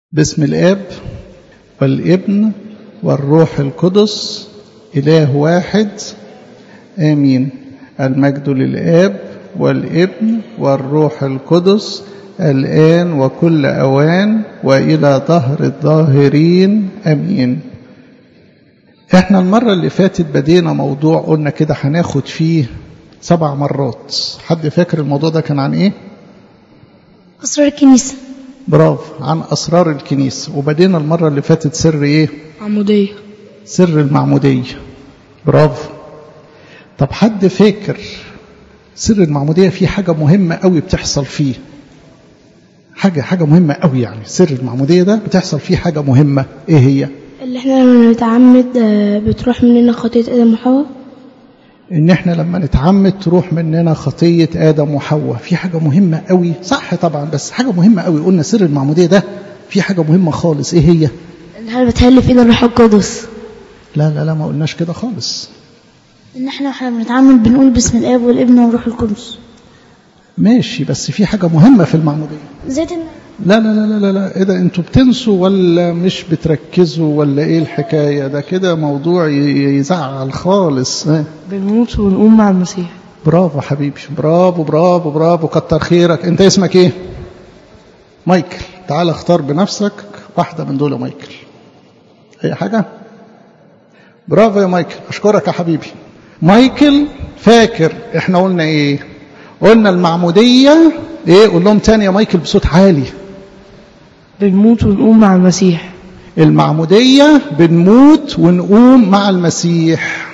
باسم الاب والابن والروح القدس اله واحد امين المجد للاب والابن والروح القدس الان وكل اوان والى ظهر الظاهرين امين احنا المره اللي فاتت بدينا موضوع قلنا كده هناخد فيه سبع مرات حد فاكر الموضوع ده كان عن ايه أسرار الكنيسة برافو عن اسرار الكنيسه وبدينا المره اللي فاتت سر ايه عمودية سر المعموديه برافو طب حد فاكر سر المعموديه فيه حاجه مهمه قوي بتحصل فيه حاجه حاجه مهمه قوي يعني سر المعموديه ده بتحصل فيه حاجه مهمه ايه هي اللي احنا لما نتعمد آه، بتروح مننا خطية آدم وحواء ان احنا لما نتعمد تروح مننا خطيه ادم وحواء في حاجه مهمه قوي صح طبعا بس حاجه مهمه قوي قلنا سر المعموديه ده في حاجه مهمه خالص ايه هي اللي احنا بتهلي في ايد الروح القدس لا لا لا ما قلناش كده خالص ان احنا واحنا بنتعمد بنقول باسم الاب والابن والروح القدس ماشي بس في حاجه مهمه في المعموديه زيت الن- لا لا لا لا لا, لا. ايه ده انتوا بتنسوا ولا مش بتركزوا ولا ايه الحكايه ده كده موضوع ي- يزعل خالص اه. بنموت ونقوم مع المسيح برافو حبيبي برافو برافو برافو كتر خيرك انت اسمك ايه مايكل تعال اختار بنفسك واحده من دول يا مايكل اي حاجه برافو يا مايكل اشكرك يا حبيبي مايكل فاكر احنا قلنا ايه قلنا المعموديه ايه قول لهم تاني يا مايكل بصوت عالي بنموت ونقوم مع المسيح المعمودية بنموت ونقوم مع المسيح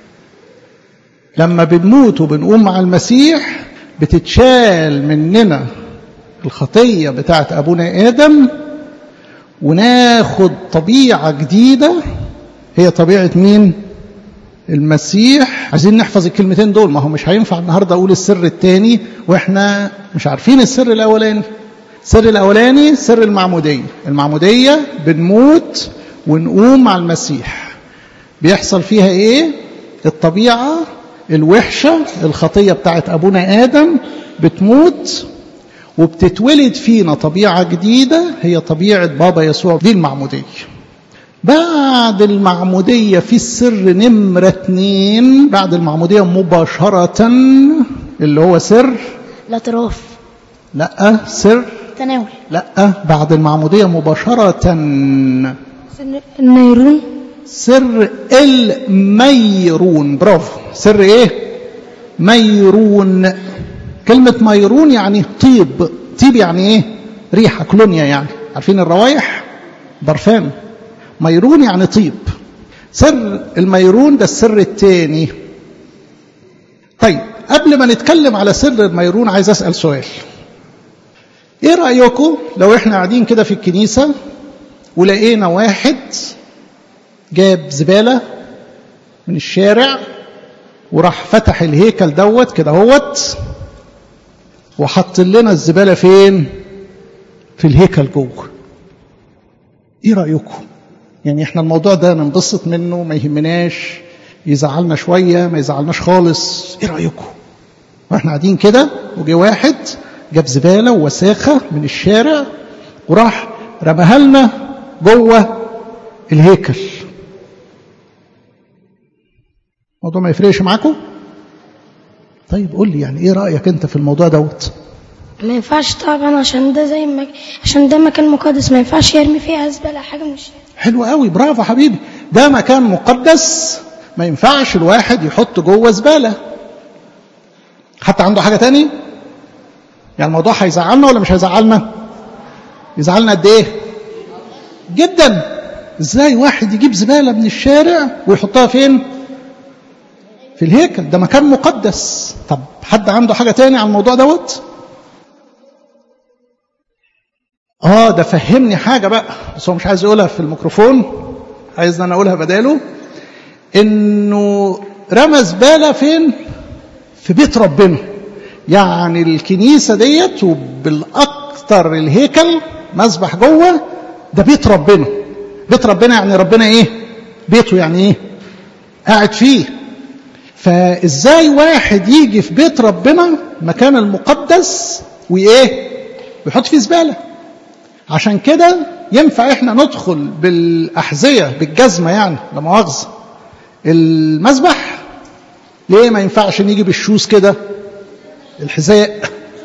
لما بنموت وبنقوم مع المسيح بتتشال مننا الخطية بتاعت أبونا آدم وناخد طبيعة جديدة هي طبيعة مين؟ المسيح عايزين نحفظ الكلمتين دول ما هو مش هينفع النهارده اقول السر الثاني واحنا مش عارفين السر الاولاني السر الاولاني سر المعموديه المعموديه بنموت ونقوم مع المسيح بيحصل فيها ايه الطبيعه الوحشه الخطيه بتاعت ابونا ادم بتموت وبتتولد فينا طبيعه جديده هي طبيعه بابا يسوع دي المعموديه بعد المعمودية في السر نمرة اتنين بعد المعمودية مباشرة اللي هو سر الاعتراف لا سر تناول لا بعد المعمودية مباشرة سر النيرون سر الميرون برافو سر ايه ميرون كلمة ميرون يعني طيب طيب يعني ايه ريحة كلونيا يعني عارفين الروايح برفان ميرون يعني طيب سر الميرون ده السر الثاني طيب قبل ما نتكلم على سر الميرون عايز اسال سؤال ايه رايكم لو احنا قاعدين كده في الكنيسه ولقينا واحد جاب زباله من الشارع وراح فتح الهيكل دوت كده هوت وحط لنا الزباله فين في الهيكل جوه ايه رايكم يعني احنا الموضوع ده ننبسط منه ما يهمناش يزعلنا شويه ما يزعلناش خالص ايه رايكم واحنا قاعدين كده وجه واحد جاب زباله ووساخه من الشارع وراح رماها لنا جوه الهيكل الموضوع ما يفرقش معاكم طيب قول لي يعني ايه رايك انت في الموضوع دوت ما ينفعش طبعا عشان ده زي ما عشان ده مكان مقدس ما ينفعش يرمي فيها زبالة حاجة من الشارع حلو قوي برافو حبيبي ده مكان مقدس ما ينفعش الواحد يحط جوه زباله حتى عنده حاجه تاني يعني الموضوع هيزعلنا ولا مش هيزعلنا يزعلنا قد ايه جدا ازاي واحد يجيب زباله من الشارع ويحطها فين في الهيكل ده مكان مقدس طب حد عنده حاجه تاني على الموضوع دوت اه ده فهمني حاجه بقى بس هو مش عايز يقولها في الميكروفون عايز انا اقولها بداله انه رمى زباله فين في بيت ربنا يعني الكنيسه ديت وبالاكثر الهيكل مسبح جوه ده بيت ربنا بيت ربنا يعني ربنا ايه بيته يعني ايه قاعد فيه فازاي واحد يجي في بيت ربنا مكان المقدس وايه ويحط فيه زباله عشان كده ينفع احنا ندخل بالاحذيه بالجزمه يعني لا مؤاخذه المسبح ليه ما ينفعش نيجي بالشوز كده الحذاء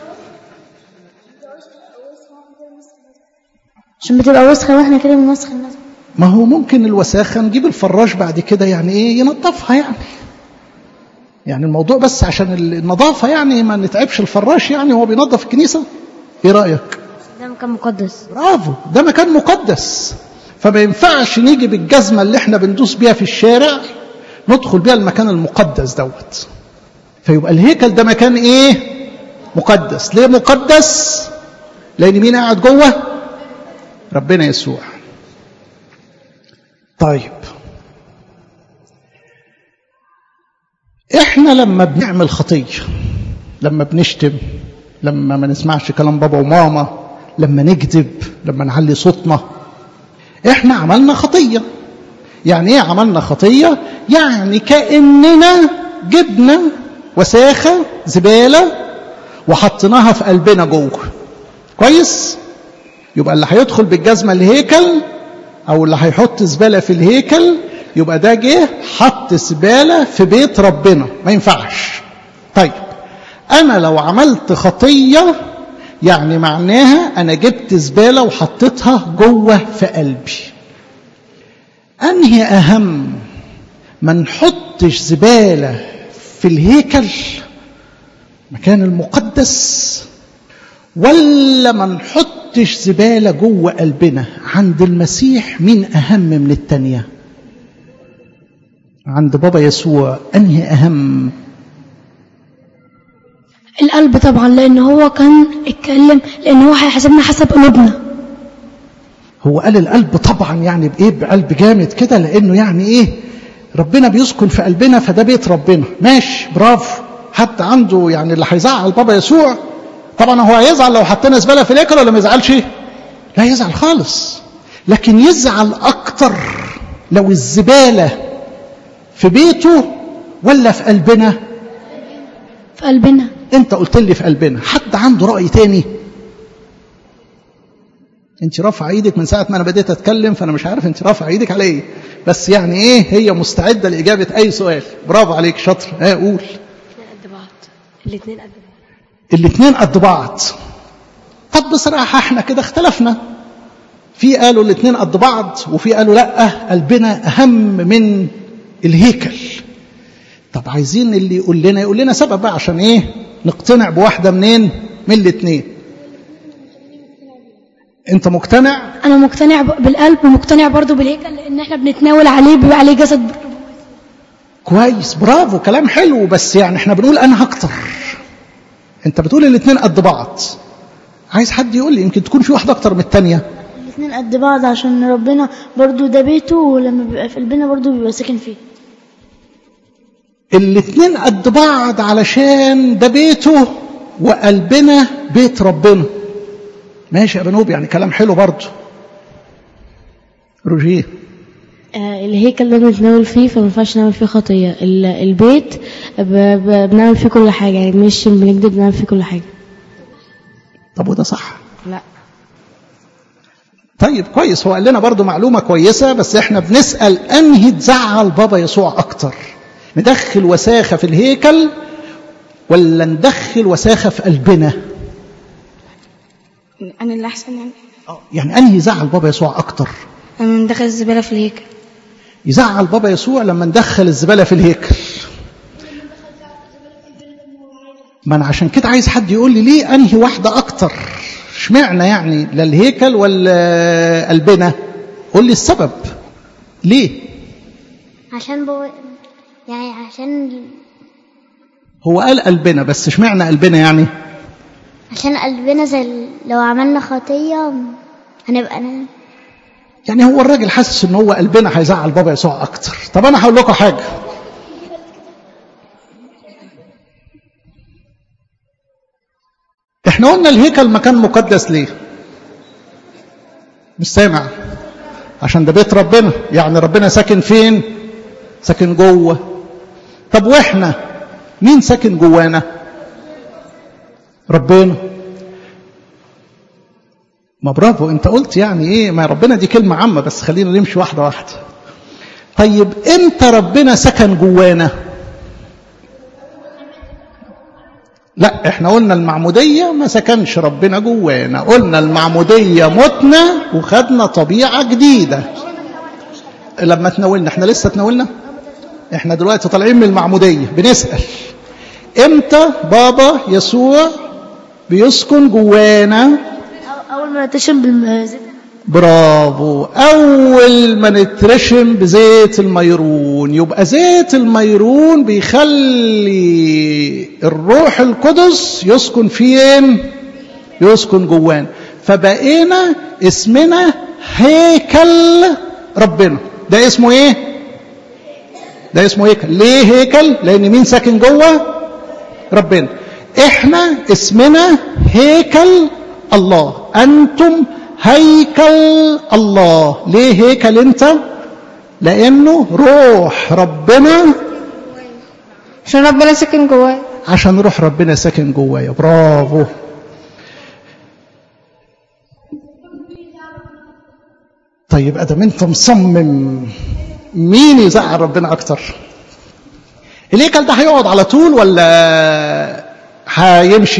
عشان بتبقى وسخة واحنا كده بنوسخ المسجد ما هو ممكن الوساخه نجيب الفراش بعد كده يعني ايه ينظفها يعني يعني الموضوع بس عشان النظافه يعني ما نتعبش الفراش يعني وهو بينظف الكنيسه ايه رايك ده مكان مقدس برافو ده مكان مقدس فما ينفعش نيجي بالجزمه اللي احنا بندوس بيها في الشارع ندخل بيها المكان المقدس دوت فيبقى الهيكل ده مكان ايه مقدس ليه مقدس لان مين قاعد جوه ربنا يسوع طيب احنا لما بنعمل خطيه لما بنشتم لما ما نسمعش كلام بابا وماما لما نكذب لما نعلي صوتنا احنا عملنا خطيه يعني ايه عملنا خطيه يعني كاننا جبنا وساخه زباله وحطيناها في قلبنا جوه كويس يبقى اللي هيدخل بالجزمه الهيكل او اللي هيحط زباله في الهيكل يبقى ده جه حط زباله في بيت ربنا ما ينفعش طيب انا لو عملت خطيه يعني معناها انا جبت زباله وحطيتها جوه في قلبي انهي اهم ما نحطش زباله في الهيكل مكان المقدس ولا ما نحطش زباله جوه قلبنا عند المسيح مين اهم من التانيه عند بابا يسوع انهي اهم القلب طبعا لان هو كان اتكلم لان هو هيحاسبنا حسب قلوبنا هو قال القلب طبعا يعني بايه بقلب جامد كده لانه يعني ايه ربنا بيسكن في قلبنا فده بيت ربنا ماشي برافو حتى عنده يعني اللي هيزعل بابا يسوع طبعا هو هيزعل لو حطينا زباله في الاكل ولا ما يزعلش لا يزعل خالص لكن يزعل اكتر لو الزباله في بيته ولا في قلبنا في قلبنا انت قلت لي في قلبنا حد عنده راي تاني انت رافعه ايدك من ساعه ما انا بديت اتكلم فانا مش عارف انت رافعه ايدك على ايه بس يعني ايه هي مستعده لاجابه اي سؤال برافو عليك شاطر ها قول قد بعض الاثنين قد بعض الاثنين قد بعض طب بصراحه احنا كده اختلفنا في قالوا الاثنين قد بعض وفي قالوا لا قلبنا اهم من الهيكل طب عايزين اللي يقول لنا يقول لنا سبب بقى عشان ايه نقتنع بواحده منين من الاثنين انت مقتنع انا مقتنع ب- بالقلب ومقتنع برضو بالهيكل لان احنا بنتناول عليه بيبقى عليه جسد كويس برافو كلام حلو بس يعني احنا بنقول انا اكتر انت بتقول الاثنين قد بعض عايز حد يقول لي يمكن تكون في واحده اكتر من الثانيه الاثنين قد بعض عشان ربنا برضو ده بيته ولما بيبقى في قلبنا برضو بيبقى ساكن فيه الاثنين قد بعض علشان ده بيته وقلبنا بيت ربنا ماشي يا بنوب يعني كلام حلو برضه روجيه آه، الهيكل ده بنتناول فيه فما ينفعش نعمل فيه خطية ال- البيت ب- ب- بنعمل فيه كل حاجة يعني مش بنكذب بنعمل فيه كل حاجة طب وده صح لا طيب كويس هو قال لنا برضو معلومة كويسة بس احنا بنسأل انهي تزعل بابا يسوع اكتر ندخل وساخة في الهيكل ولا ندخل وساخة في قلبنا انا اللي احسن يعني آه، يعني انهي يزعل بابا يسوع اكتر انا ندخل الزباله في الهيكل يزعل بابا يسوع لما ندخل الزبالة في الهيكل ما انا عشان كده عايز حد يقول لي ليه انهي واحدة اكتر اشمعنى يعني لا الهيكل ولا قلبنا قول لي السبب ليه عشان بو... يعني عشان هو قال قلبنا بس اشمعنى قلبنا يعني عشان قلبنا زي ال- لو عملنا خطية هنبقى أنا يعني هو الراجل حاسس ان هو قلبنا هيزعل بابا يسوع اكتر طب انا هقول لكم حاجه احنا قلنا الهيكل مكان مقدس ليه مش سامع عشان ده بيت ربنا يعني ربنا ساكن فين ساكن جوه طب واحنا مين ساكن جوانا ربنا ما برافو انت قلت يعني ايه ما ربنا دي كلمة عامة بس خلينا نمشي واحدة واحدة طيب امتى ربنا سكن جوانا لا احنا قلنا المعمودية ما سكنش ربنا جوانا قلنا المعمودية متنا وخدنا طبيعة جديدة لما تناولنا احنا لسه تناولنا احنا دلوقتي طالعين من المعمودية بنسأل امتى بابا يسوع بيسكن جوانا أول ما نتشم بالزيت برافو أول ما نترشم بزيت الميرون يبقى زيت الميرون بيخلي الروح القدس يسكن فين يسكن جوانا فبقينا اسمنا هيكل ربنا ده اسمه ايه ده اسمه هيكل ليه هيكل لان مين ساكن جوه ربنا احنا اسمنا هيكل الله انتم هيكل الله ليه هيكل انت لانه روح ربنا عشان ربنا ساكن جوايا عشان روح ربنا ساكن جوايا برافو طيب ادم انت مصمم مين يزعل ربنا اكتر الهيكل ده هيقعد على طول ولا هيمشي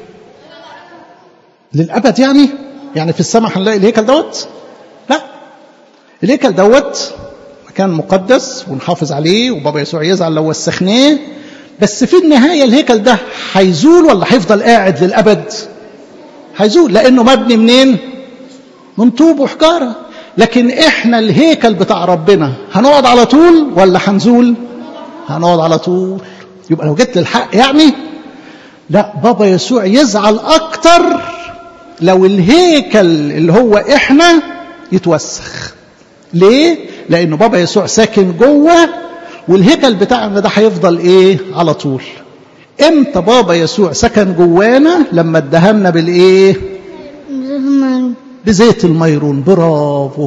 للابد يعني يعني في السماء هنلاقي الهيكل دوت لا الهيكل دوت مكان مقدس ونحافظ عليه وبابا يسوع يزعل لو وسخناه بس في النهاية الهيكل ده هيزول ولا هيفضل قاعد للأبد هيزول لأنه مبني منين من طوب وحجارة لكن احنا الهيكل بتاع ربنا هنقعد على طول ولا هنزول هنقعد على طول يبقى لو جيت للحق يعني لا بابا يسوع يزعل اكتر لو الهيكل اللي هو احنا يتوسخ ليه لانه بابا يسوع ساكن جوه والهيكل بتاعنا ده هيفضل ايه على طول امتى بابا يسوع سكن جوانا لما ادهنا بالايه بزيت الميرون برافو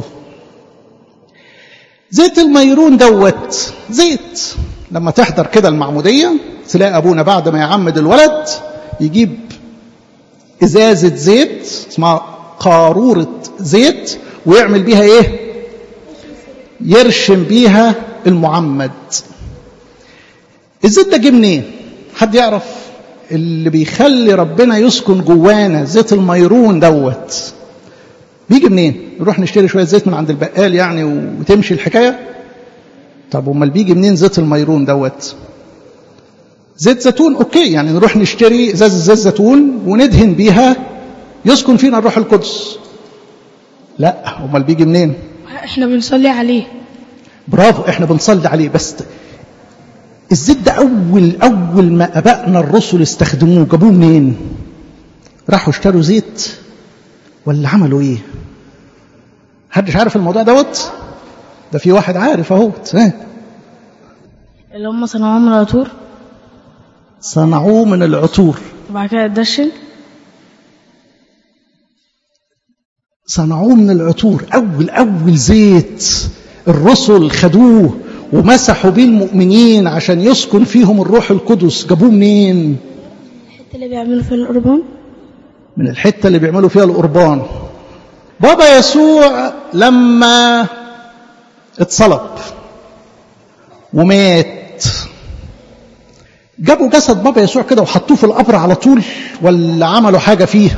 زيت الميرون دوت زيت لما تحضر كده المعمودية تلاقي أبونا بعد ما يعمد الولد يجيب إزازة زيت اسمها قارورة زيت ويعمل بيها إيه يرشم بيها المعمد الزيت ده جه منين حد يعرف اللي بيخلي ربنا يسكن جوانا زيت الميرون دوت بيجي منين نروح نشتري شويه زيت من عند البقال يعني وتمشي الحكايه طب امال بيجي منين زيت الميرون دوت زيت زيتون اوكي يعني نروح نشتري ازازه زيت زيتون وندهن بيها يسكن فينا الروح القدس لا امال بيجي منين احنا بنصلي عليه برافو احنا بنصلي عليه بس الزيت ده اول اول ما ابائنا الرسل استخدموه جابوه منين راحوا اشتروا زيت ولا عملوا ايه حدش عارف الموضوع دوت ده في واحد عارف اهوت اللي هم صنعوه من العطور صنعوه من العطور وبعد كده اتدشن صنعوه من العطور اول اول زيت الرسل خدوه ومسحوا بيه المؤمنين عشان يسكن فيهم الروح القدس جابوه منين الحته اللي بيعملوا فيها القربان من الحتة اللي بيعملوا فيها القربان بابا يسوع لما اتصلب ومات جابوا جسد بابا يسوع كده وحطوه في القبر على طول ولا عملوا حاجة فيه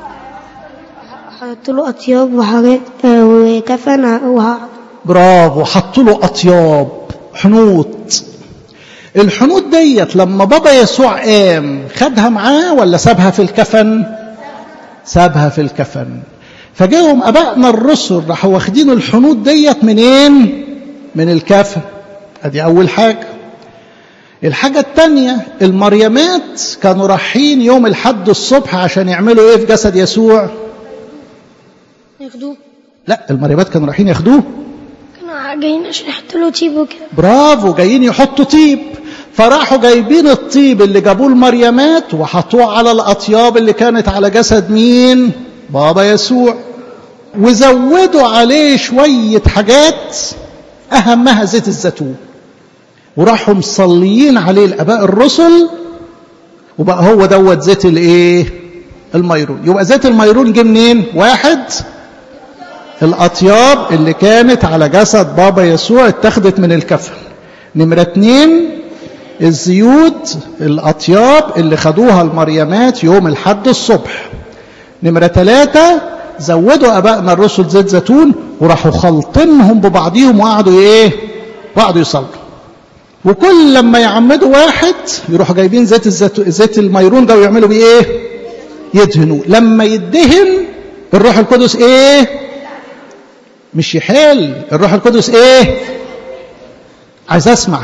حطوا له اطياب وحاجات آه، وكفن وه- برافو حطوا له أطياب حنوط الحنوط ديت لما بابا يسوع قام خدها معاه ولا سابها في الكفن سابها في الكفن فجاهم ابائنا الرسل راحوا واخدين الحنوط ديت منين من الكفن ادي اول حاجه الحاجة التانية المريمات كانوا رايحين يوم الحد الصبح عشان يعملوا ايه في جسد يسوع ياخدوه لا المريمات كانوا رايحين ياخدوه كانوا جايين عشان يحطوا له تيب وكده برافو جايين يحطوا طيب فراحوا جايبين الطيب اللي جابوه المريمات وحطوه على الأطياب اللي كانت على جسد مين بابا يسوع وزودوا عليه شوية حاجات أهمها زيت الزيتون وراحوا مصليين عليه الآباء الرسل وبقى هو دوت زيت الايه الميرون يبقى زيت الميرون جه منين واحد الأطياب اللي كانت على جسد بابا يسوع اتخذت من الكفن نمرة اتنين الزيوت الأطياب اللي خدوها المريمات يوم الحد الصبح نمرة ثلاثة زودوا أبائنا الرسل زيت زيتون وراحوا خلطينهم ببعضيهم وقعدوا إيه؟ وقعدوا يصلوا وكل لما يعمدوا واحد يروحوا جايبين زيت الزيت زيت الميرون ده ويعملوا بيه ايه؟ يدهنوا لما يدهن الروح القدس ايه؟ مش يحل الروح القدس ايه؟ عايز اسمع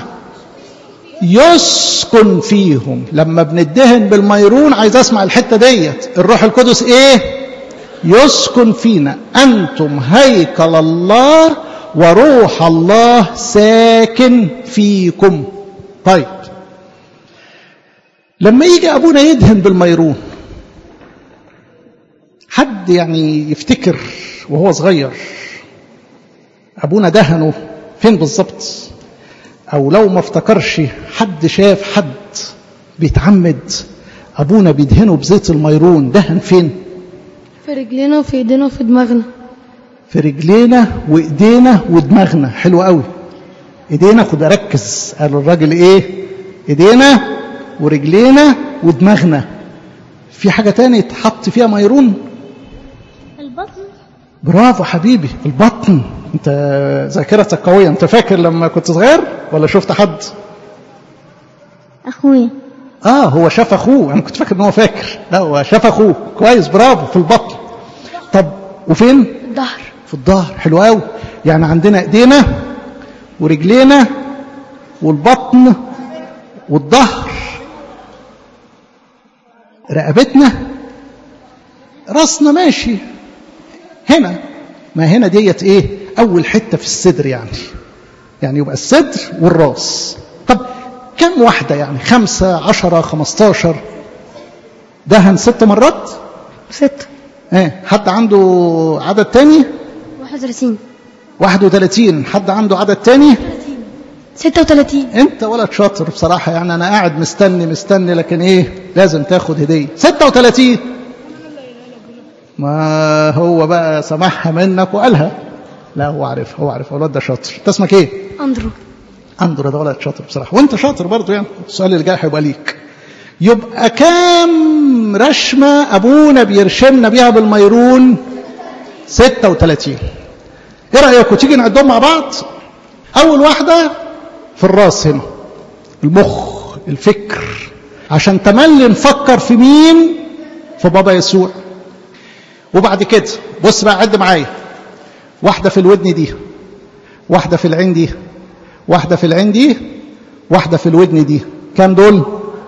يسكن فيهم لما بندهن بالميرون عايز اسمع الحته ديت الروح القدس ايه؟ يسكن فينا انتم هيكل الله وروح الله ساكن فيكم طيب لما يجي ابونا يدهن بالميرون حد يعني يفتكر وهو صغير ابونا دهنه فين بالظبط او لو ما افتكرش حد شاف حد بيتعمد ابونا بيدهنه بزيت الميرون دهن فين في رجلينا وفي ايدينا وفي دماغنا في رجلينا وايدينا ودماغنا حلو قوي ايدينا خد ركز قال الراجل ايه ايدينا ورجلينا ودماغنا في حاجه تاني تحط فيها ميرون البطن برافو حبيبي البطن انت ذاكرتك قويه انت فاكر لما كنت صغير ولا شفت حد اخويا اه هو شاف اخوه انا كنت فاكر ان هو فاكر لا هو شاف اخوه كويس برافو في البطن طب وفين الظهر في الظهر حلو قوي يعني عندنا ايدينا ورجلينا والبطن والظهر رقبتنا راسنا ماشي هنا ما هنا ديت ايه اول حته في الصدر يعني يعني يبقى الصدر والراس طب كم واحده يعني خمسة عشرة خمستاشر دهن ست مرات ستة ايه حد عنده عدد تاني 31 31 حد عنده عدد تاني 36 انت ولد شاطر بصراحة يعني انا قاعد مستني مستني لكن ايه لازم تاخد هدية 36 ما هو بقى سمعها منك وقالها لا هو عارف هو عارف الولد ده شاطر انت اسمك ايه اندرو اندرو ده ولد شاطر بصراحة وانت شاطر برضه يعني السؤال اللي جاي هيبقى ليك يبقى كام رشمة ابونا بيرشمنا بيها بالميرون 36 ايه رايكم تيجي نعدهم مع بعض اول واحده في الراس هنا المخ الفكر عشان تملي نفكر في مين في بابا يسوع وبعد كده بص بقى عد معايا واحده في الودن دي واحده في العين دي واحده في العين دي واحده في الودن دي كام دول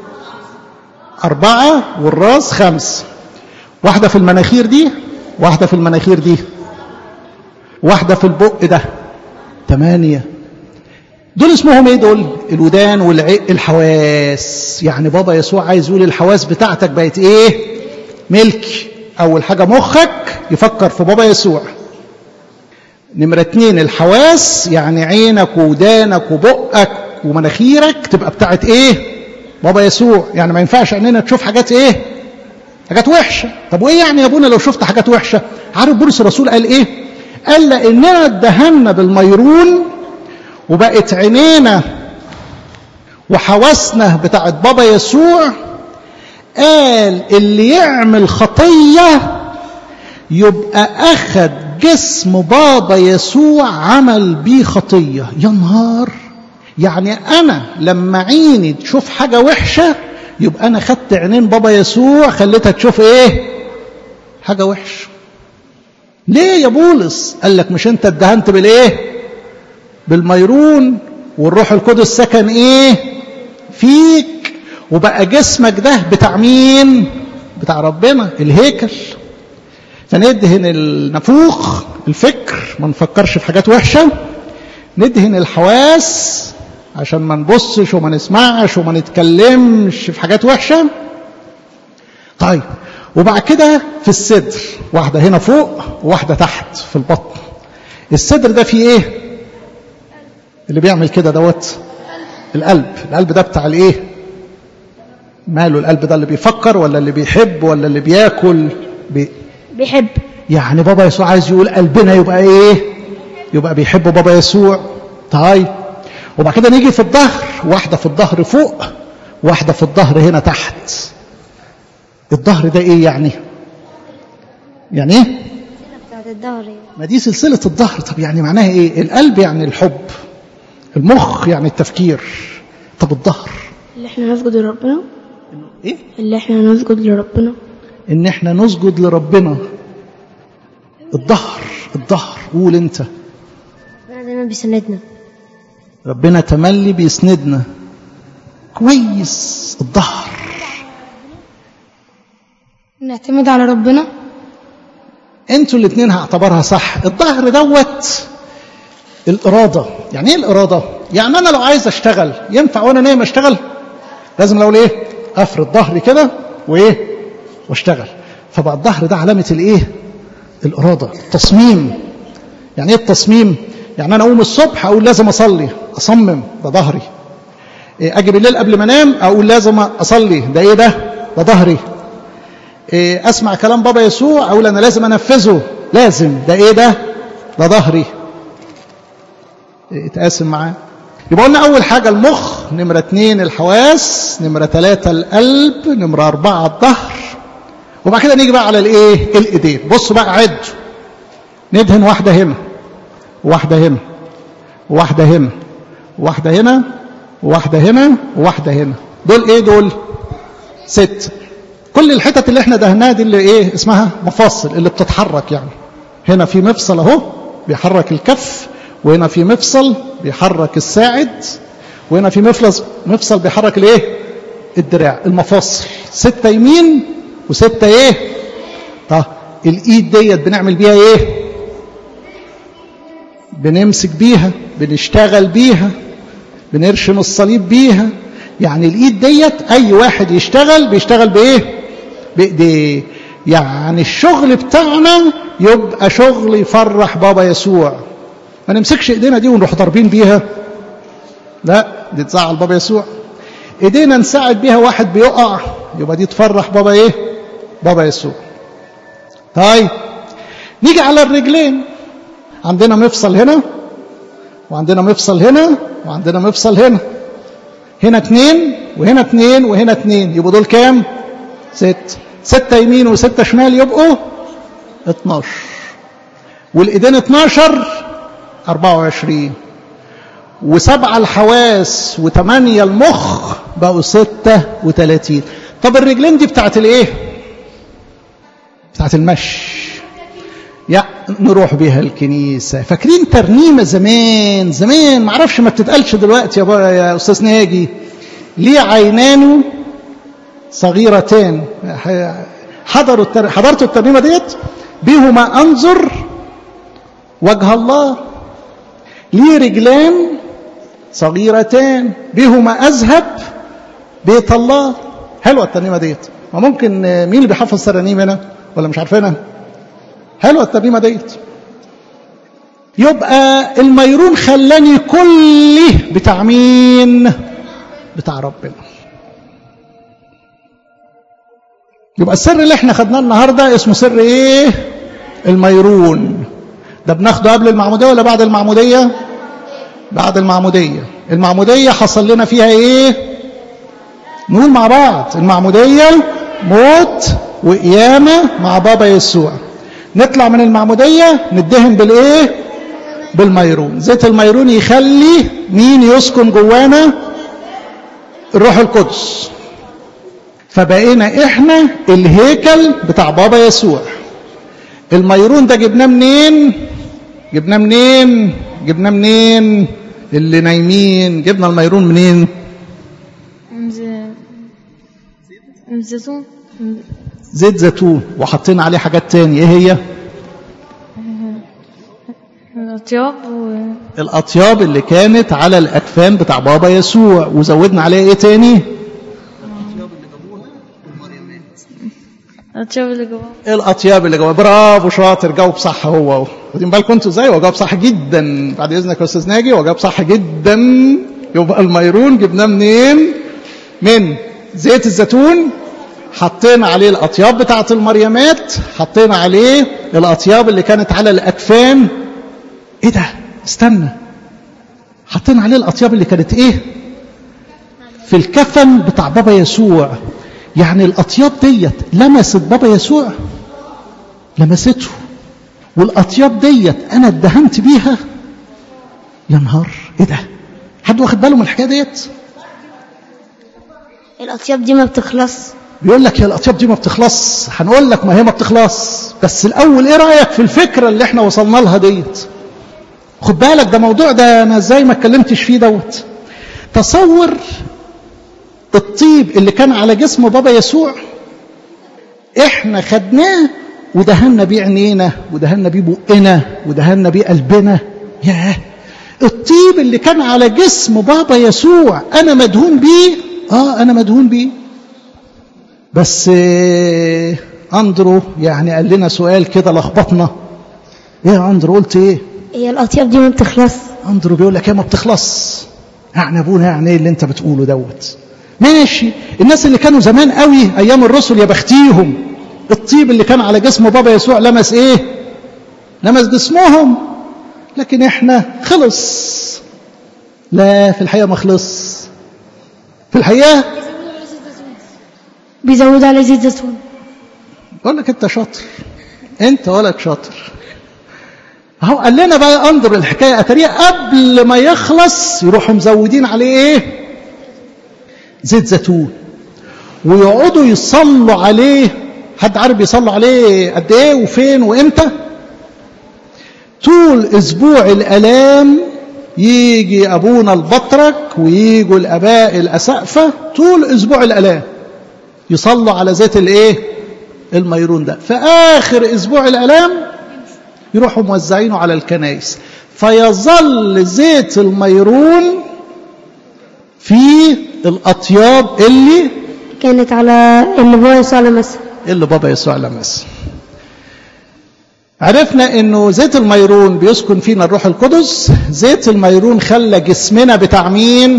أربعة والراس خمس واحدة في المناخير دي واحدة في المناخير دي واحدة في البق ده ثمانية دول اسمهم ايه دول الودان والعق الحواس يعني بابا يسوع عايز يقول الحواس بتاعتك بقت ايه ملك اول حاجة مخك يفكر في بابا يسوع نمرة اتنين الحواس يعني عينك ودانك وبقك ومناخيرك تبقى بتاعت ايه بابا يسوع يعني ما ينفعش اننا تشوف حاجات ايه حاجات وحشة طب وايه يعني يا ابونا لو شفت حاجات وحشة عارف بولس الرسول قال ايه قال لاننا اتدهنا بالميرون وبقت عينينا وحواسنا بتاعت بابا يسوع قال اللي يعمل خطية يبقى أخد جسم بابا يسوع عمل بيه خطية يا نهار يعني أنا لما عيني تشوف حاجة وحشة يبقى أنا خدت عينين بابا يسوع خليتها تشوف إيه حاجة وحشة ليه يا بولس قال لك مش أنت اتدهنت بالإيه بالميرون والروح القدس سكن إيه فيك وبقى جسمك ده بتاع مين بتاع ربنا الهيكل فندهن النفوخ الفكر ما نفكرش في حاجات وحشة ندهن الحواس عشان ما نبصش وما نسمعش وما نتكلمش في حاجات وحشة طيب وبعد كده في الصدر واحدة هنا فوق وواحدة تحت في البطن الصدر ده فيه ايه اللي بيعمل كده دوت القلب القلب ده بتاع الايه ماله القلب ده اللي بيفكر ولا اللي بيحب ولا اللي بياكل بي... بيحب يعني بابا يسوع عايز يقول قلبنا يبقى ايه يبقى بيحب بابا يسوع طيب وبعد كده نيجي في الظهر واحدة في الظهر فوق واحدة في الظهر هنا تحت الظهر ده ايه يعني يعني ايه بتاعت الظهر ما دي سلسلة الظهر طب يعني معناها ايه القلب يعني الحب المخ يعني التفكير طب الظهر اللي احنا نسجد لربنا ايه اللي احنا نسجد لربنا ان احنا نسجد لربنا الظهر الظهر قول انت ربنا دايما بيسندنا ربنا تملي بيسندنا كويس الظهر نعتمد على ربنا انتوا الاثنين هعتبرها صح الظهر دوت الإرادة يعني ايه الإرادة يعني أنا لو عايز أشتغل ينفع وأنا نايم أشتغل لازم لو ايه أفرد ظهري كده وإيه واشتغل فبقى الظهر ده علامة الإيه الإرادة التصميم يعني ايه التصميم يعني أنا أقوم الصبح أقول لازم أصلي أصمم ده ظهري إيه أجي بالليل قبل ما أنام أقول لازم أصلي ده إيه ده ده ظهري إيه أسمع كلام بابا يسوع أقول أنا لازم أنفذه لازم ده إيه ده ده ظهري اتقاسم معاه يبقى قلنا أول حاجة المخ نمرة اتنين الحواس نمرة ثلاثة القلب نمرة أربعة الظهر وبعد كده نيجي بقى على الإيه الإيدين بصوا بقى عدوا ندهن واحدة هنا واحدة هنا واحدة هنا واحدة هنا واحدة هنا وواحدة هنا دول إيه دول ست كل الحتت اللي احنا دهناها دي اللي ايه اسمها مفاصل اللي بتتحرك يعني هنا في مفصل اهو بيحرك الكف وهنا في مفصل بيحرك الساعد وهنا في مفصل مفصل بيحرك الايه الدراع المفاصل ستة يمين وستة ايه طب الايد ديت بنعمل بيها ايه بنمسك بيها بنشتغل بيها بنرشم الصليب بيها يعني الايد ديت اي واحد يشتغل بيشتغل بايه بايديه يعني الشغل بتاعنا يبقى شغل يفرح بابا يسوع ما نمسكش ايدينا دي ونروح ضاربين بيها لا دي تزعل بابا يسوع ايدينا نساعد بيها واحد بيقع يبقى دي تفرح بابا ايه بابا يسوع طيب نيجي على الرجلين عندنا مفصل هنا وعندنا مفصل هنا وعندنا مفصل هنا هنا اتنين وهنا اتنين وهنا اتنين يبقوا دول كام ست ستة يمين وستة شمال يبقوا اتناشر والايدين اتناشر اربعة وعشرين وسبعة الحواس وثمانية المخ بقوا ستة وثلاثين طب الرجلين دي بتاعت الايه بتاعت المشي يا نروح بيها الكنيسة فاكرين ترنيمة زمان زمان معرفش ما بتتقالش دلوقتي يا, بقى يا أستاذ ناجي ليه عينان صغيرتان حضروا التر... حضرتوا الترنيمة ديت بهما أنظر وجه الله ليه رجلان صغيرتان بهما أذهب بيت الله حلوة الترنيمة ديت وممكن مين اللي بيحفظ ترانيم هنا ولا مش عارفينها حلوة الترنيمة ديت يبقى الميرون خلاني كله بتاع مين بتاع ربنا يبقى السر اللي احنا خدناه النهاردة اسمه سر ايه الميرون ده بناخده قبل المعمودية ولا بعد المعمودية بعد المعمودية المعمودية حصل لنا فيها ايه نقول مع بعض المعمودية موت وقيامة مع بابا يسوع نطلع من المعمودية ندهن بالايه بالميرون زيت الميرون يخلي مين يسكن جوانا الروح القدس فبقينا احنا الهيكل بتاع بابا يسوع الميرون ده جبناه منين جبناه منين جبناه منين اللي نايمين جبنا الميرون منين الزيتون زيت زيتون وحطينا عليه حاجات تاني ايه هي الأطياب و... الاطياب اللي كانت على الاكفان بتاع بابا يسوع وزودنا عليها ايه تاني الأطياب اللي جواه الاطياب اللي جوه برافو شاطر جاوب صح هو اهو واخدين بالكم انتوا ازاي هو جاوب صح جدا بعد اذنك يا استاذ ناجي هو جاوب صح جدا يبقى الميرون جبناه منين من زيت الزيتون حطينا عليه الأطياب بتاعة المريمات حطينا عليه الأطياب اللي كانت على الأكفان إيه ده استنى حطينا عليه الأطياب اللي كانت إيه في الكفن بتاع بابا يسوع يعني الأطياب ديت لمست بابا يسوع لمسته والأطياب ديت أنا اتدهنت بيها يا نهار إيه ده حد واخد باله من الحكاية ديت الأطياب دي ما بتخلص بيقول لك يا الأطياب دي ما بتخلص هنقول لك ما هي ما بتخلص بس الأول إيه رأيك في الفكرة اللي احنا وصلنا لها ديت خد بالك ده موضوع ده أنا إزاي ما اتكلمتش فيه دوت تصور الطيب اللي كان على جسم بابا يسوع احنا خدناه ودهنا بيه عينينا ودهنا بيه بقنا ودهنا بيه قلبنا ياه الطيب اللي كان على جسم بابا يسوع انا مدهون بيه اه انا مدهون بيه بس آه، اندرو يعني قال لنا سؤال كده لخبطنا ايه يا اندرو قلت ايه هي الأطياب دي ما بتخلص اندرو بيقول لك يا ما بتخلص يعني ابونا يعني ايه اللي انت بتقوله دوت ماشي الناس اللي كانوا زمان قوي ايام الرسل يا بختيهم الطيب اللي كان على جسم بابا يسوع لمس ايه لمس جسمهم لكن احنا خلص لا في الحقيقه ما خلص في الحقيقه بيزودوا على زيت زيتون بقول لك انت شاطر انت ولد شاطر اهو قال لنا بقى انظر الحكايه اتاريه قبل ما يخلص يروحوا مزودين عليه ايه زيت زيتون ويقعدوا يصلوا عليه حد عارف يصلوا عليه قد ايه وفين وامتى طول اسبوع الالام يجي ابونا البطرك ويجوا الاباء الاسقفه طول اسبوع الالام يصلوا على زيت الايه الميرون ده في اخر اسبوع الالام يروحوا موزعينه على الكنائس فيظل زيت الميرون في الاطياب اللي كانت على اللي بابا يسوع لمسها اللي بابا يسوع لمس عرفنا انه زيت الميرون بيسكن فينا الروح القدس زيت الميرون خلى جسمنا بتاع مين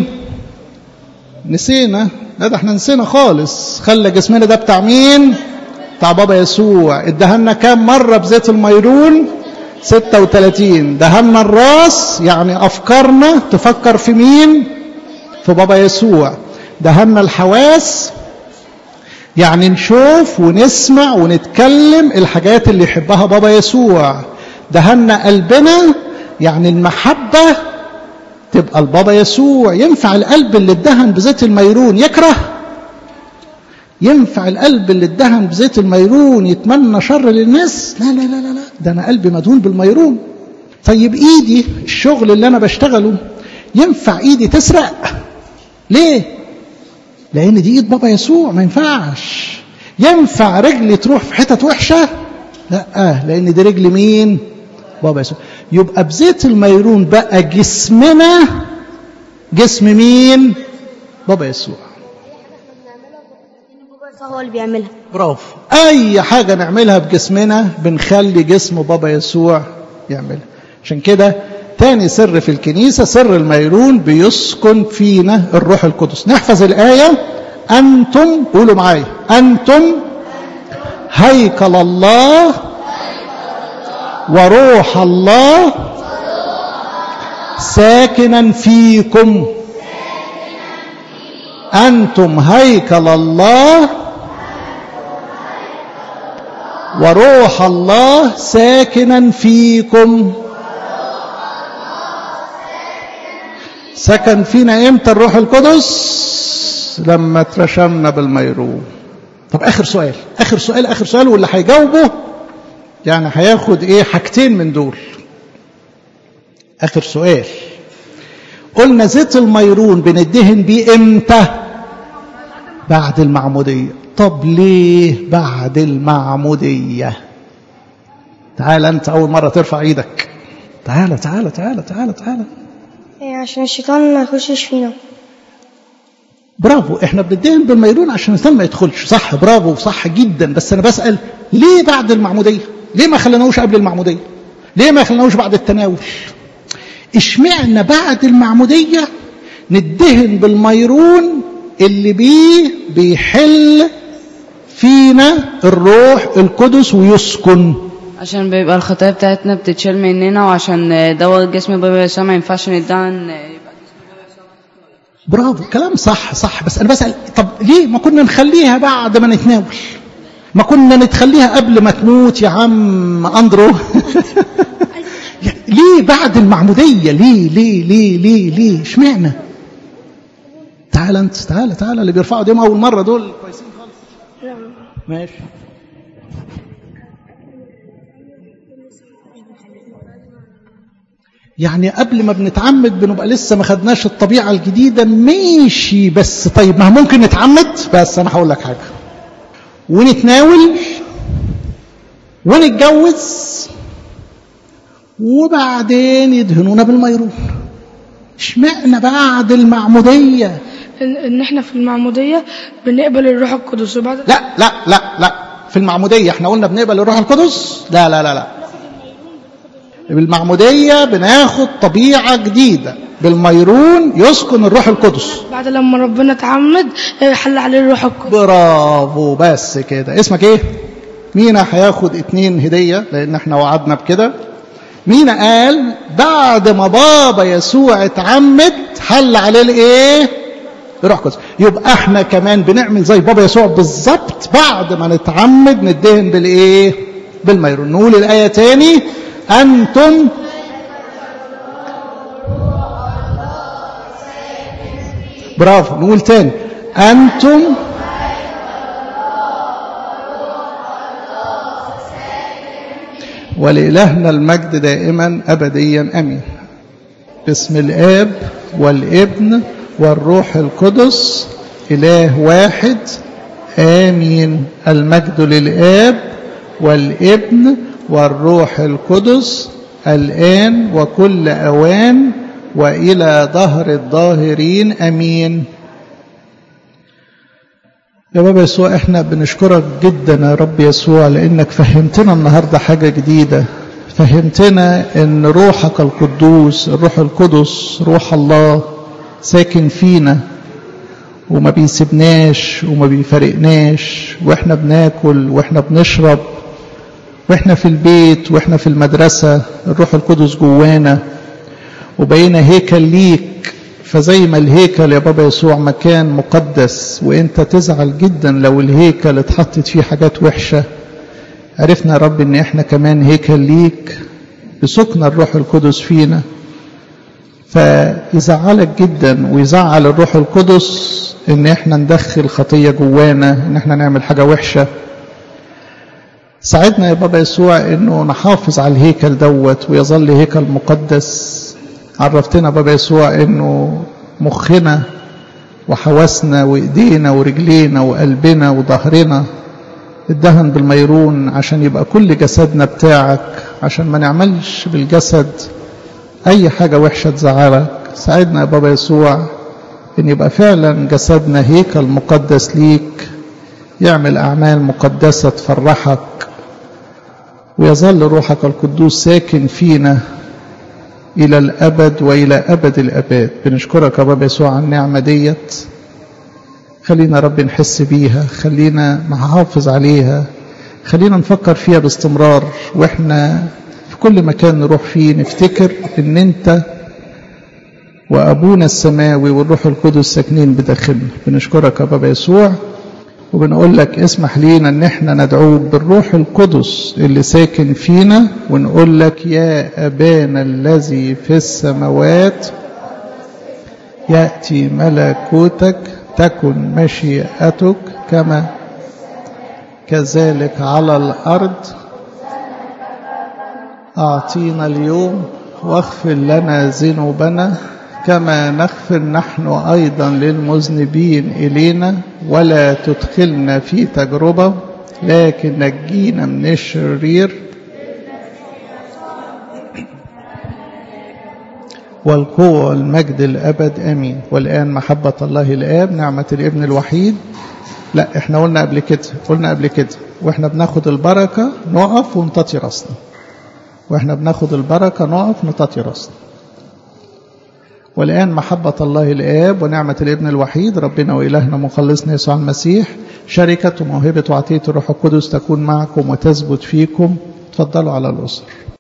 نسينا لا ده احنا نسينا خالص خلى جسمنا ده بتاع مين بتاع بابا يسوع ادهنا كام مرة بزيت الميرون 36 دهنا الراس يعني افكارنا تفكر في مين في بابا يسوع دهنا الحواس يعني نشوف ونسمع ونتكلم الحاجات اللي يحبها بابا يسوع دهنا قلبنا يعني المحبة تبقى البابا يسوع ينفع القلب اللي اتدهن بزيت الميرون يكره ينفع القلب اللي اتدهن بزيت الميرون يتمنى شر للناس لا لا لا لا, لا. ده انا قلبي مدهون بالميرون طيب ايدي الشغل اللي انا بشتغله ينفع ايدي تسرق ليه لان دي ايد بابا يسوع ما ينفعش ينفع رجلي تروح في حتت وحشه لا لان دي رجل مين بابا يسوع يبقى بزيت الميرون بقى جسمنا جسم مين بابا يسوع هو اللي بيعملها برافو اي حاجه نعملها بجسمنا بنخلي جسم بابا يسوع يعملها عشان كده تاني سر في الكنيسه سر الميرون بيسكن فينا الروح القدس نحفظ الايه انتم قولوا معايا انتم هيكل الله وروح الله ساكنا فيكم انتم هيكل الله وروح الله ساكنا فيكم سكن فينا امتى الروح القدس لما اترشمنا بالميرون طب اخر سؤال اخر سؤال اخر سؤال واللي هيجاوبه يعني هياخد ايه حاجتين من دول اخر سؤال قلنا زيت الميرون بندهن بيه امتى بعد المعموديه طب ليه بعد المعموديه تعال انت اول مره ترفع ايدك تعال تعال تعال تعال تعال إيه عشان الشيطان ما يخشش فينا برافو احنا بندهن بالميرون عشان الانسان ما يدخلش صح برافو صح جدا بس انا بسال ليه بعد المعموديه ليه ما خليناهوش قبل المعموديه ليه ما خليناهوش بعد التناول اشمعنا بعد المعموديه ندهن بالميرون اللي بيه بيحل فينا الروح القدس ويسكن عشان بيبقى الخطايا بتاعتنا بتتشال مننا وعشان دواء جسم بابا يسوع ما ينفعش ندعن برافو كلام صح صح بس انا بسال طب ليه ما كنا نخليها بعد ما نتناول ما كنا نتخليها قبل ما تموت يا عم اندرو ليه بعد المعموديه ليه ليه ليه ليه ليه اشمعنى تعال انت تعال تعال اللي بيرفعوا ايديهم اول مره دول كويسين خالص ماشي يعني قبل ما بنتعمد بنبقى لسه ما خدناش الطبيعه الجديده ماشي بس طيب ما ممكن نتعمد بس انا هقول لك حاجه ونتناول ونتجوز وبعدين يدهنونا بالميرون اشمعنى بعد المعموديه ان إن احنا في المعمودية بنقبل الروح القدس وبعد لا لا لا لا في المعموديه احنا قلنا بنقبل الروح القدس لا لا لا لا بالمعموديه بناخد طبيعه جديده بالميرون يسكن الروح القدس بعد لما ربنا اتعمد آه، حل عليه الروح القدس برافو بس كده اسمك ايه مينا هياخد اتنين هدية لان احنا وعدنا بكده مينا قال بعد ما بابا يسوع اتعمد حل عليه الايه الروح القدس يبقى احنا كمان بنعمل زي بابا يسوع بالظبط بعد ما نتعمد ندهن بالايه بالميرون نقول الايه تاني انتم برافو نقول تاني انتم ولإلهنا المجد دائما أبديا أمين باسم الآب والابن والروح القدس إله واحد آمين المجد للآب والابن والروح القدس الآن وكل أوان وإلى ظهر الظاهرين أمين يا بابا يسوع احنا بنشكرك جدا يا رب يسوع لانك فهمتنا النهارده حاجه جديده فهمتنا ان روحك القدوس الروح القدس روح الله ساكن فينا وما بيسيبناش وما بيفارقناش واحنا بناكل واحنا بنشرب واحنا في البيت واحنا في المدرسه الروح القدس جوانا وبقينا هيكل ليك فزي ما الهيكل يا بابا يسوع مكان مقدس وانت تزعل جدا لو الهيكل اتحطت فيه حاجات وحشة عرفنا يا رب ان احنا كمان هيكل ليك بسكن الروح القدس فينا فيزعلك جدا ويزعل الروح القدس ان احنا ندخل خطية جوانا ان احنا نعمل حاجة وحشة ساعدنا يا بابا يسوع انه نحافظ على الهيكل دوت ويظل هيكل مقدس عرفتنا بابا يسوع انه مخنا وحواسنا وايدينا ورجلينا وقلبنا وظهرنا اتدهن بالميرون عشان يبقى كل جسدنا بتاعك عشان ما نعملش بالجسد اي حاجة وحشة تزعلك ساعدنا يا بابا يسوع ان يبقى فعلا جسدنا هيكل مقدس ليك يعمل اعمال مقدسة تفرحك ويظل روحك القدوس ساكن فينا إلى الأبد وإلى أبد الأباد بنشكرك يا رب يسوع على النعمة ديت خلينا رب نحس بيها خلينا نحافظ عليها خلينا نفكر فيها باستمرار وإحنا في كل مكان نروح فيه نفتكر إن أنت وأبونا السماوي والروح القدس ساكنين بداخلنا بنشكرك يا بابا يسوع وبنقول لك اسمح لينا ان احنا ندعوك بالروح القدس اللي ساكن فينا ونقول لك يا ابانا الذي في السماوات ياتي ملكوتك تكن مشيئتك كما كذلك على الارض اعطينا اليوم واغفر لنا ذنوبنا كما نغفر نحن أيضا للمذنبين إلينا ولا تدخلنا في تجربة لكن نجينا من الشرير والقوة والمجد الأبد أمين والآن محبة الله الآب نعمة الابن الوحيد لا احنا قلنا قبل كده قلنا قبل كده واحنا بناخد البركة نقف ونططي راسنا واحنا بناخد البركة نقف نططي راسنا والآن محبة الله الآب ونعمة الابن الوحيد ربنا وإلهنا مخلصنا يسوع المسيح شركة وموهبة وعطية الروح القدس تكون معكم وتثبت فيكم تفضلوا على الأسر